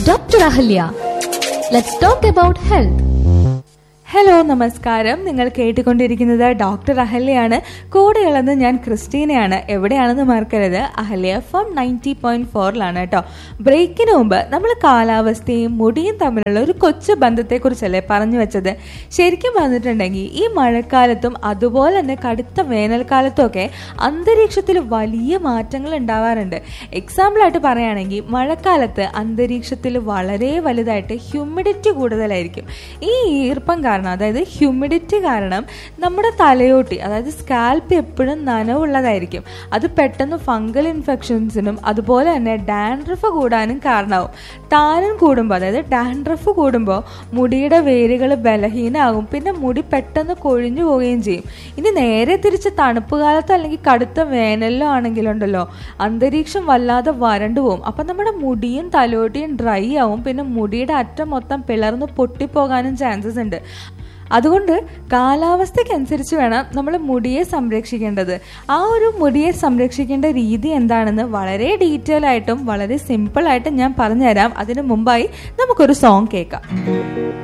Dr. Ahalya. Let's talk about health. Hello നമസ്കാരം നിങ്ങൾ കേട്ടുകൊണ്ടിരിക്കുന്നത് ഡോക്ടർ അഹല്യയാണ് കൂടെയുള്ളത് ഞാൻ ക്രിസ്റ്റീനയാണ് എവിടെയാണെന്ന് മറക്കരുത് അഹല്യ എഫ് നയൻറ്റി പോയിന്റ് ഫോറിലാണ് കേട്ടോ ബ്രേക്കിന് മുമ്പ് നമ്മൾ കാലാവസ്ഥയും മുടിയും തമ്മിലുള്ള ഒരു കൊച്ചു ബന്ധത്തെക്കുറിച്ചല്ലേ പറഞ്ഞു വെച്ചത് ശരിക്കും പറഞ്ഞിട്ടുണ്ടെങ്കിൽ ഈ മഴക്കാലത്തും അതുപോലെ തന്നെ കടുത്ത വേനൽക്കാലത്തും ഒക്കെ അന്തരീക്ഷത്തിൽ വലിയ മാറ്റങ്ങൾ ഉണ്ടാവാറുണ്ട് എക്സാമ്പിളായിട്ട് പറയുകയാണെങ്കിൽ മഴക്കാലത്ത് അന്തരീക്ഷത്തിൽ വളരെ വലുതായിട്ട് ഹ്യൂമിഡിറ്റി കൂടുതലായിരിക്കും ഈ ഈർപ്പം കാരണം അതായത് ഹ്യൂമിഡിറ്റി കാരണം നമ്മുടെ തലയോട്ടി അതായത് സ്കാൽപ്പ് എപ്പോഴും നനവുള്ളതായിരിക്കും അത് പെട്ടെന്ന് ഫംഗൽ ഇൻഫെക്ഷൻസിനും അതുപോലെ തന്നെ ഡാൻഡ്രഫ് കൂടാനും കാരണമാവും താരൻ കൂടുമ്പോൾ അതായത് ഡാൻഡ്രഫ് കൂടുമ്പോൾ മുടിയുടെ വേരുകൾ ബലഹീനമാകും പിന്നെ മുടി പെട്ടെന്ന് കൊഴിഞ്ഞു പോവുകയും ചെയ്യും ഇനി നേരെ തിരിച്ച് തണുപ്പ് കാലത്തോ അല്ലെങ്കിൽ കടുത്ത വേനലിലോ ആണെങ്കിലുണ്ടല്ലോ അന്തരീക്ഷം വല്ലാതെ വരണ്ടു പോകും അപ്പം നമ്മുടെ മുടിയും തലോട്ടിയും ഡ്രൈ ആവും പിന്നെ മുടിയുടെ അറ്റം മൊത്തം പിളർന്ന് പൊട്ടിപ്പോകാനും ചാൻസസ് ഉണ്ട് അതുകൊണ്ട് കാലാവസ്ഥയ്ക്കനുസരിച്ച് വേണം നമ്മൾ മുടിയെ സംരക്ഷിക്കേണ്ടത് ആ ഒരു മുടിയെ സംരക്ഷിക്കേണ്ട രീതി എന്താണെന്ന് വളരെ ഡീറ്റെയിൽ ആയിട്ടും വളരെ സിമ്പിൾ ആയിട്ടും ഞാൻ പറഞ്ഞുതരാം അതിനു മുമ്പായി നമുക്കൊരു സോങ് കേൾക്കാം